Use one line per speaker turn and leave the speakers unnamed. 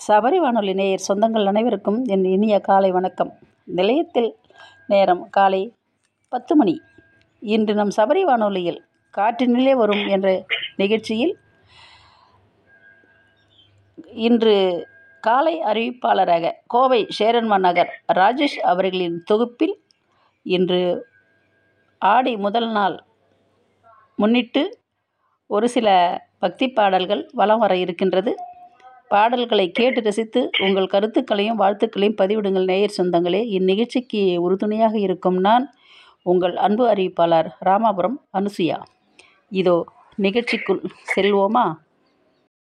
சபரி வானொலி நேயர் சொந்தங்கள் அனைவருக்கும் என் இனிய காலை வணக்கம் நிலையத்தில் நேரம் காலை பத்து மணி இன்று நம் சபரி வானொலியில் காற்றினிலே வரும் என்ற நிகழ்ச்சியில் இன்று காலை அறிவிப்பாளராக கோவை சேரன்மா நகர் ராஜேஷ் அவர்களின் தொகுப்பில் இன்று ஆடி முதல் நாள் முன்னிட்டு ஒரு சில பக்தி பாடல்கள் வலம் வர இருக்கின்றது பாடல்களை கேட்டு ரசித்து உங்கள் கருத்துக்களையும் வாழ்த்துக்களையும் பதிவிடுங்கள் நேயர் சொந்தங்களே இந்நிகழ்ச்சிக்கு உறுதுணையாக இருக்கும் நான் உங்கள் அன்பு அறிவிப்பாளர் ராமாபுரம் அனுசுயா இதோ நிகழ்ச்சிக்குள் செல்வோமா